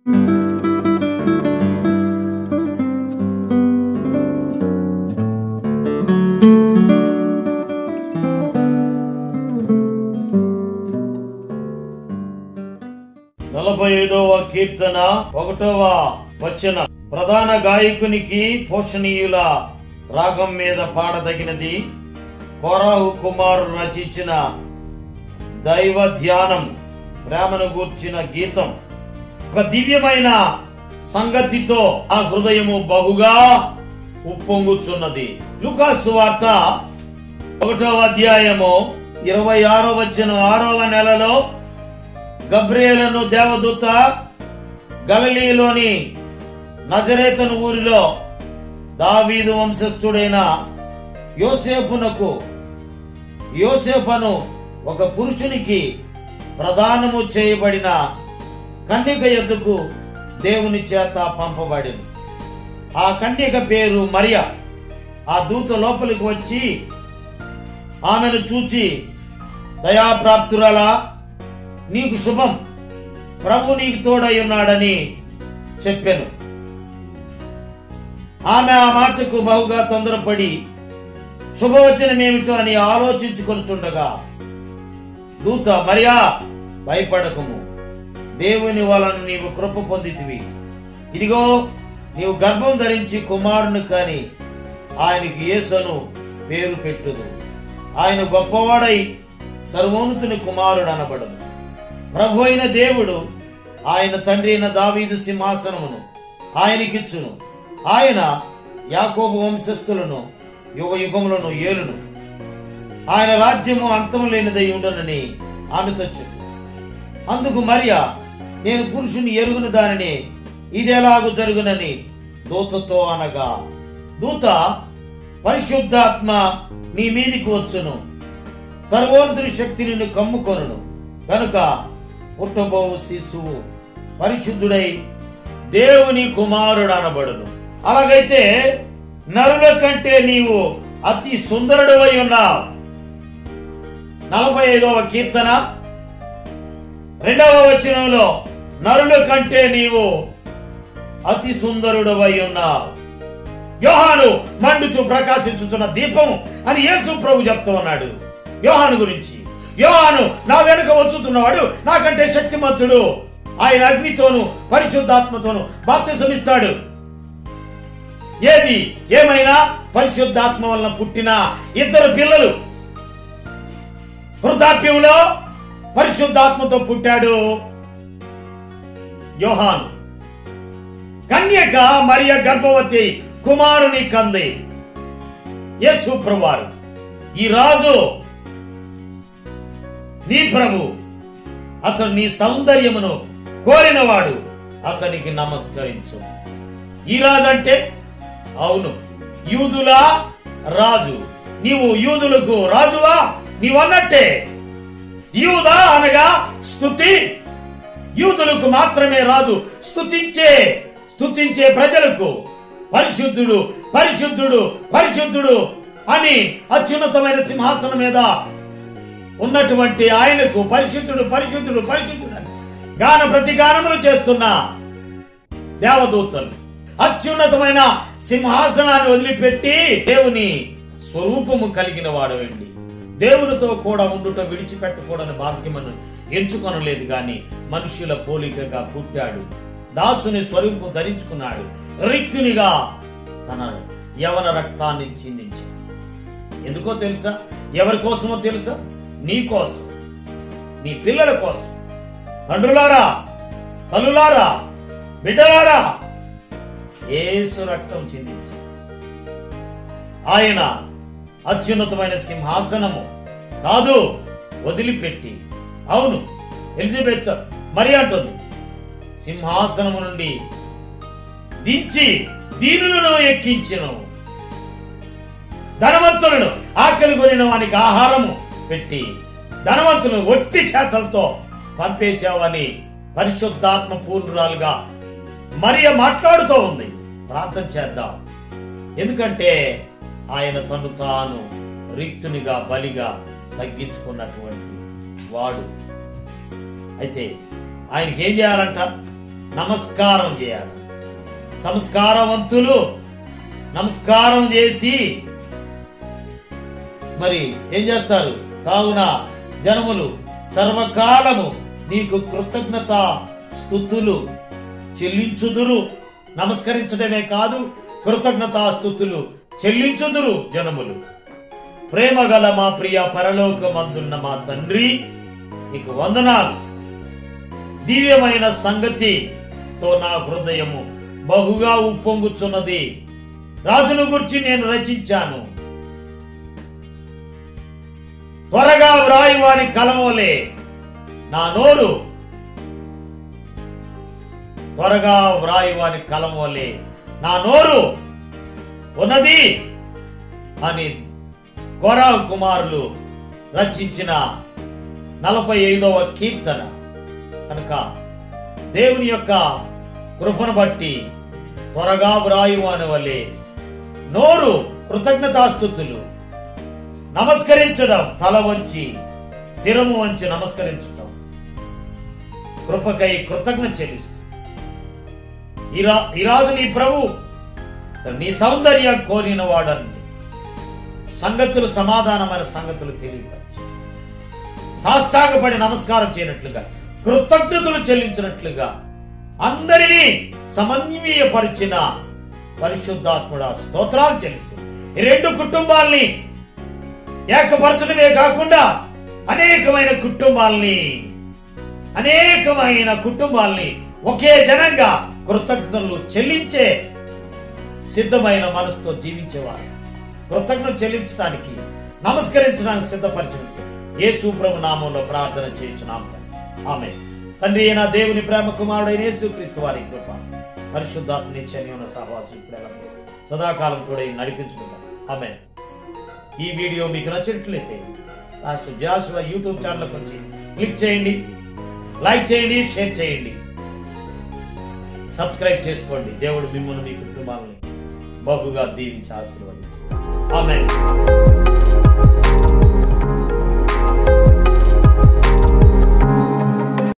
నలభై ఐదవ కీర్తన ఒకటవ వచన ప్రధాన గాయకునికి పోషణీయుల రాగం మీద పాడదగినది కోరాహు కుమారు రచించిన దైవ ధ్యానం ప్రేమను గూర్చిన గీతం ఒక దివ్యమైన సంగతితో ఆ హృదయము బహుగా ఉప్పొంగుచున్నది లుకాసు వార్త ఒకటవ అధ్యాయము ఇరవై ఆరో వచ్చిన ఆరవ నెలలో గబ్రియేలను దేవదూత గలలీలోని నజరేతను ఊరిలో దావీదు వంశస్థుడైన యోసేపునకు యోసేపను ఒక పురుషునికి ప్రదానము చేయబడిన కన్యక ఎద్దుకు దేవుని చేత పంపబడింది ఆ కన్యక పేరు మరియ ఆ దూత లోపలికి వచ్చి ఆమెను చూచి దయాప్రాప్తురాలా నీకు శుభం ప్రభు నీకు తోడై ఉన్నాడని చెప్పాను ఆమె ఆ మాటకు బహుగా తొందరపడి శుభవచనమేమిటో అని ఆలోచించుకొనుచుండగా దూత మరియా భయపడకము దేవుని వలన నీవు కృప పొందితివి ఇదిగో నీవు గర్భం ధరించి కుమారుని కాని ఆయనకి యేసను పేరు పెట్టుదు ఆయన గొప్పవాడై సర్వోన్నతుని కుమారుడు అనబడదు ప్రభు అయిన దేవుడు ఆయన తండ్రి అయిన దావీదు సింహాసనమును ఆయనకిచ్చును ఆయన యాకోబు వంశస్థులను యుగ యుగములను ఏలును ఆయన రాజ్యము అంతము లేనిదై ఉండనని ఆమెతో చెప్పు అందుకు మరియా నేను పురుషుని ఎరుగును దానిని ఇదెలాగు జరుగునని దూతతో అనగా దూత పరిశుద్ధాత్మ నీ మీదికి వచ్చును సర్వోన్నతుని శక్తి నిన్ను కమ్ముకొనును కనుక పుట్టబోవు శిశువు పరిశుద్ధుడై దేవుని కుమారుడు అనబడును అలాగైతే నరుల కంటే నీవు అతి సుందరుడవై ఉన్నావు నలభై ఐదవ కీర్తన రెండవ వచనంలో నరుల కంటే నీవు అతి సుందరుడవై ఉన్నావు యోహాను మండుచు ప్రకాశించుతున్న దీపం అని యేసు ప్రభు చెప్తూ ఉన్నాడు యోహాను గురించి యోహాను నా వెనుక వచ్చుతున్నవాడు నాకంటే శక్తిమంతుడు ఆయన అగ్నితోను పరిశుద్ధాత్మతోను బాప్తిసమిస్తాడు ఏది ఏమైనా పరిశుద్ధాత్మ వలన పుట్టిన ఇద్దరు పిల్లలు వృద్ధాప్యంలో పరిశుద్ధాత్మతో పుట్టాడు యోహాను కన్యక మరియ గర్భవతి కుమారుని కంది యేసు ప్రభువారు ఈ రాజు నీ ప్రభు అతడు నీ సౌందర్యమును కోరినవాడు అతనికి నమస్కరించు ఈ రాజు అంటే అవును యూదులా రాజు నీవు యూదులకు రాజువా నీవన్నట్టే యూదా అనగా స్తుతి యూదులకు మాత్రమే రాదు స్తుతించే స్తుతించే ప్రజలకు పరిశుద్ధుడు పరిశుద్ధుడు పరిశుద్ధుడు అని అత్యున్నతమైన సింహాసనం మీద ఉన్నటువంటి ఆయనకు పరిశుద్ధుడు పరిశుద్ధుడు పరిశుద్ధుడు అని గాన ప్రతిగానములు చేస్తున్న దేవదూతలు అత్యున్నతమైన సింహాసనాన్ని వదిలిపెట్టి దేవుని స్వరూపము కలిగిన వాడవండి దేవునితో కూడా ఉండుట విడిచిపెట్టకూడని భాగ్యమను ఎంచుకొనలేదు గాని మనుషుల పోలికగా పుట్టాడు దాసుని స్వరూపం ధరించుకున్నాడు రిక్తునిగా తన యవన రక్తాన్ని చిందించాడు ఎందుకో తెలుసా ఎవరి కోసమో తెలుసా నీ కోసం నీ పిల్లల కోసం తండ్రులారా తల్లులారా బిడ్డలారా ఏసు రక్తం చిందించి ఆయన అత్యున్నతమైన సింహాసనము కాదు వదిలిపెట్టి అవును ఎలిజబెత్ మరి అంటుంది సింహాసనము నుండి దించి దీనులను ఎక్కించెను ధనవంతులను ఆకలి కొనిన వానికి ఆహారము పెట్టి ధనవంతులను ఒట్టి చేతలతో పంపేశావని పరిశుద్ధాత్మ పూర్ణురాలుగా మరియ మాట్లాడుతూ ఉంది ప్రార్థన చేద్దాం ఎందుకంటే ఆయన తను తాను రిక్తునిగా బలిగా తగ్గించుకున్నటువంటి వాడు అయితే ఆయనకి ఏం చేయాలంట నమస్కారం చేయాలి సంస్కారవంతులు నమస్కారం చేసి మరి ఏం చేస్తారు కావున జనములు సర్వకాలము నీకు కృతజ్ఞత స్థుతులు చెల్లించుదురు నమస్కరించడమే కాదు కృతజ్ఞతా స్థుతులు చెల్లించుదురు జనములు ప్రేమ గల మా ప్రియ పరలోకమందున్న మా తండ్రి నీకు వందనాలు దివ్యమైన సంగతితో నా హృదయము బహుగా ఉప్పొంగుచున్నది రాజును గురించి నేను రచించాను త్వరగా వ్రాయి వారి కలమోలే నా నోరు త్వరగా వ్రాయి వారి కలమోలే నా నోరు ఉన్నది అని కొరా కుమారులు రచించిన నలభై ఐదవ కీర్తన కనుక దేవుని యొక్క కృపను బట్టి త్వరగా వ్రాయు అని వలె నోరు కృతజ్ఞతాస్థుతులు నమస్కరించడం తల వంచి శిరము వంచి నమస్కరించడం కృపకై కృతజ్ఞ చెల్లిస్తూ ఈ రా- ఈ రాజు నీ ప్రభు నీ సౌందర్యం కోరిన వాడని సంగతులు సమాధానమైన సంగతులు తెలియపరిచి సాష్టాంగపడి నమస్కారం చేయనట్లుగా కృతజ్ఞతలు చెల్లించినట్లుగా అందరినీ సమన్వయపరిచిన పరిశుద్ధాత్ముడ స్తోత్రాలు చెల్లిస్తూ ఈ రెండు కుటుంబాల్ని ఏకపరచడమే కాకుండా అనేకమైన కుటుంబాల్ని అనేకమైన కుటుంబాల్ని ఒకే జనంగా కృతజ్ఞతలు చెల్లించే సిద్ధమైన మనసుతో జీవించేవారు కృతజ్ఞత చెల్లించడానికి నమస్కరించడానికి సిద్ధపరచినట్టు యేసు ప్రభు నామంలో ప్రార్థన చేయించున్నాం ఆమె తండ్రి అయిన దేవుని ప్రేమ కుమారుడైన యేసు క్రీస్తు వారి కృప పరిశుద్ధాత్మ నిత్యాన్ని ఉన్న సహవాసం ఇప్పుడు ఎల్లప్పుడూ సదాకాలం తోడై నడిపించుకుంటాం ఆమె ఈ వీడియో మీకు నచ్చినట్లయితే పాస్టర్ జాషువా యూట్యూబ్ ఛానల్ వచ్చి క్లిక్ చేయండి లైక్ చేయండి షేర్ చేయండి సబ్స్క్రైబ్ చేసుకోండి దేవుడు మిమ్మల్ని మీ కుటుంబాలని బహుగా దీవించి ఆశీర్వదించు ఆమె